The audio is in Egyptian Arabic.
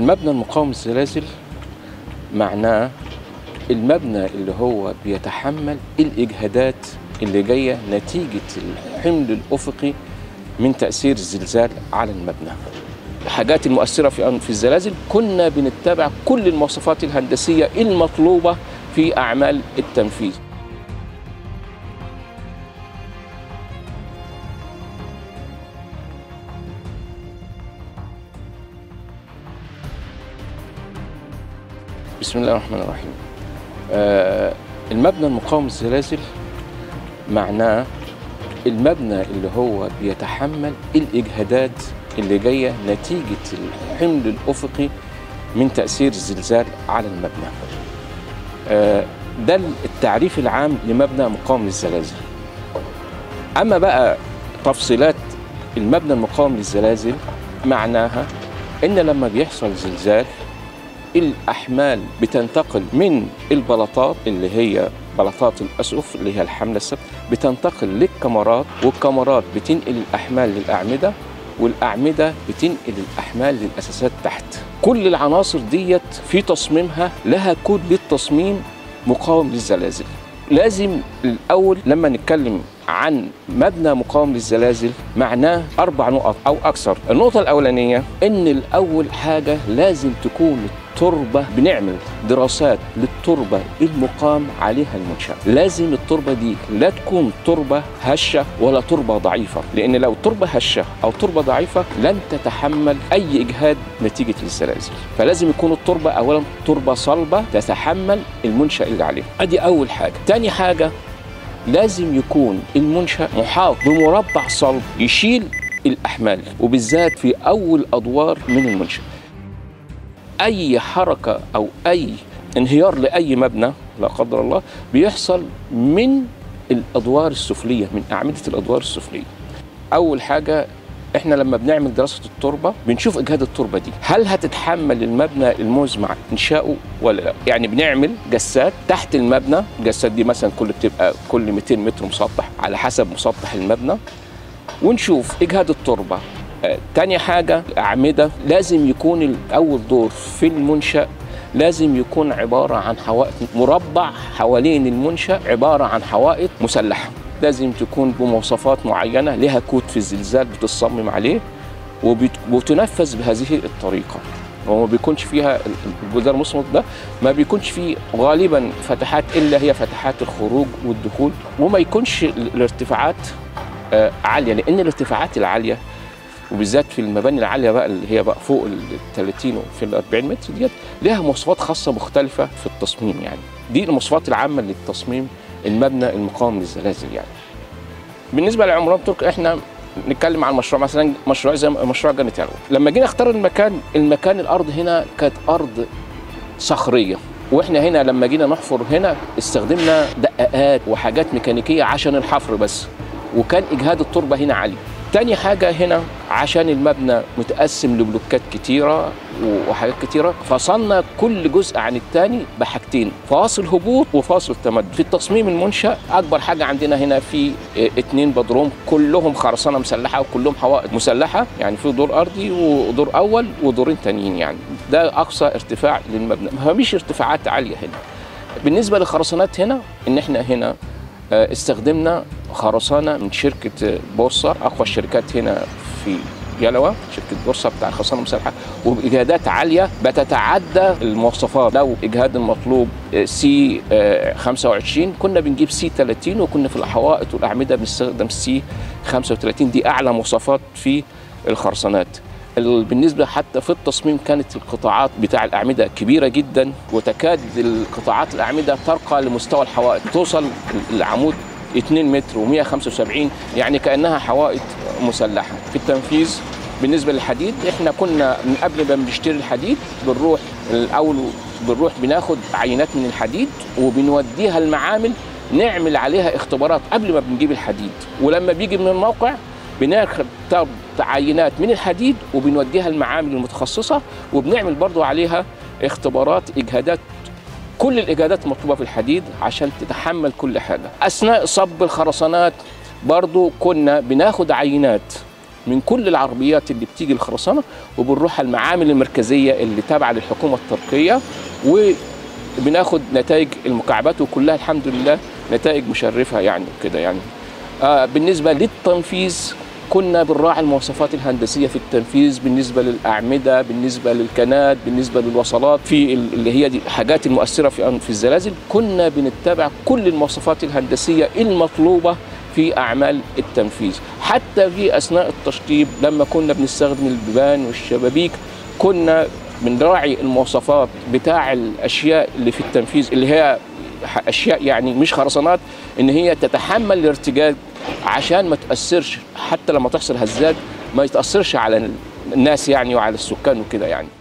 المبنى المقاوم للزلازل معناه المبنى اللي هو بيتحمل الإجهادات اللي جاية نتيجة الحمل الأفقي من تأثير الزلزال على المبنى الحاجات المؤثرة في في الزلازل كنا بنتبع كل المواصفات الهندسية المطلوبة في أعمال التنفيذ بسم الله الرحمن الرحيم آه المبنى المقاوم للزلازل معناه المبنى اللي هو بيتحمل الإجهادات اللي جاية نتيجة الحمل الأفقي من تأثير الزلزال على المبنى آه ده التعريف العام لمبنى مقاوم للزلازل أما بقى تفصيلات المبنى المقاوم للزلازل معناها إن لما بيحصل زلزال الأحمال بتنتقل من البلاطات اللي هي بلاطات الأسقف اللي هي الحملة السبت بتنتقل للكمرات والكمرات بتنقل الأحمال للأعمدة والأعمدة بتنقل الأحمال للأساسات تحت كل العناصر ديت في تصميمها لها كود للتصميم مقاوم للزلازل لازم الأول لما نتكلم عن مبنى مقاوم للزلازل معناه أربع نقط أو أكثر النقطة الأولانية إن الأول حاجة لازم تكون التربة بنعمل دراسات للتربة المقام عليها المنشأ لازم التربة دي لا تكون تربة هشة ولا تربة ضعيفة لأن لو تربة هشة أو تربة ضعيفة لن تتحمل أي إجهاد نتيجة الزلازل فلازم يكون التربة أولا تربة صلبة تتحمل المنشأ اللي عليه أدي أول حاجة تاني حاجة لازم يكون المنشأ محاط بمربع صلب يشيل الأحمال وبالذات في أول أدوار من المنشأ أي حركة أو أي انهيار لأي مبنى لا قدر الله بيحصل من الأدوار السفلية من أعمدة الأدوار السفلية أول حاجة احنا لما بنعمل دراسه التربه بنشوف اجهاد التربه دي هل هتتحمل المبنى المزمع انشاؤه ولا لا يعني بنعمل جسات تحت المبنى الجسات دي مثلا كل بتبقى كل 200 متر مسطح على حسب مسطح المبنى ونشوف اجهاد التربه آه، تاني حاجة أعمدة لازم يكون أول دور في المنشأ لازم يكون عبارة عن حوائط مربع حوالين المنشأ عبارة عن حوائط مسلحة لازم تكون بمواصفات معينة لها كود في الزلزال بتصمم عليه وبت- وتنفذ بهذه الطريقة وما بيكونش فيها الجدار المصمت ده ما بيكونش فيه غالبا فتحات الا هي فتحات الخروج والدخول وما يكونش ال- الارتفاعات آه، عاليه لان الارتفاعات العاليه وبالذات في المباني العاليه بقى اللي هي بقى فوق ال 30 وفي ال 40 متر ديت لها مواصفات خاصه مختلفه في التصميم يعني دي المواصفات العامه للتصميم المبنى المقاوم للزلازل يعني بالنسبه لعمران ترك احنا نتكلم عن مشروع مثلا مشروع زي مشروع جنة يلوى لما جينا اختار المكان المكان الارض هنا كانت ارض صخريه واحنا هنا لما جينا نحفر هنا استخدمنا دقاقات وحاجات ميكانيكيه عشان الحفر بس وكان اجهاد التربه هنا عالي تاني حاجة هنا عشان المبنى متقسم لبلوكات كتيرة وحاجات كتيرة فصلنا كل جزء عن التاني بحاجتين فاصل هبوط وفاصل تمدد في التصميم المنشأ أكبر حاجة عندنا هنا في اه، اتنين بدروم كلهم خرسانة مسلحة وكلهم حوائط مسلحة يعني في دور أرضي ودور أول ودورين تانيين يعني ده أقصى ارتفاع للمبنى ما فيش ارتفاعات عالية هنا بالنسبة للخرسانات هنا إن إحنا هنا آه، استخدمنا خرسانه من شركه آه، بورصه اقوى الشركات هنا في يلوى شركه بورصه بتاع الخرسانه المسلحه وباجهادات عاليه بتتعدى المواصفات لو اجهاد المطلوب آه، سي آه، 25 كنا بنجيب سي 30 وكنا في الحوائط والاعمده بنستخدم سي 35 دي اعلى مواصفات في الخرسانات ال- بالنسبة حتى في التصميم كانت القطاعات بتاع الأعمدة كبيرة جدا وتكاد القطاعات الأعمدة ترقى لمستوى الحوائط توصل العمود 2 متر و175 يعني كأنها حوائط مسلحة في التنفيذ بالنسبة للحديد احنا كنا من قبل ما بنشتري الحديد بنروح الأول بنروح بناخد عينات من الحديد وبنوديها المعامل نعمل عليها اختبارات قبل ما بنجيب الحديد ولما بيجي من الموقع بناخد عينات من الحديد وبنوديها المعامل المتخصصة وبنعمل برضو عليها اختبارات إجهادات كل الإجهادات المطلوبة في الحديد عشان تتحمل كل حاجة أثناء صب الخرسانات برضو كنا بناخد عينات من كل العربيات اللي بتيجي الخرسانه وبنروح على المعامل المركزيه اللي تابعه للحكومه التركيه وبناخد نتائج المكعبات وكلها الحمد لله نتائج مشرفه يعني وكده يعني آه بالنسبه للتنفيذ كنا بنراعي المواصفات الهندسيه في التنفيذ بالنسبه للاعمده بالنسبه للكنات بالنسبه للوصلات في ال- اللي هي دي الحاجات المؤثره في في الزلازل كنا بنتبع كل المواصفات الهندسيه المطلوبه في اعمال التنفيذ حتى في اثناء التشطيب لما كنا بنستخدم البيبان والشبابيك كنا بنراعي المواصفات بتاع الاشياء اللي في التنفيذ اللي هي اشياء يعني مش خرسانات ان هي تتحمل الارتجاج عشان ما تاثرش حتى لما تحصل هزاج ما يتاثرش على الناس يعني وعلى السكان وكده يعني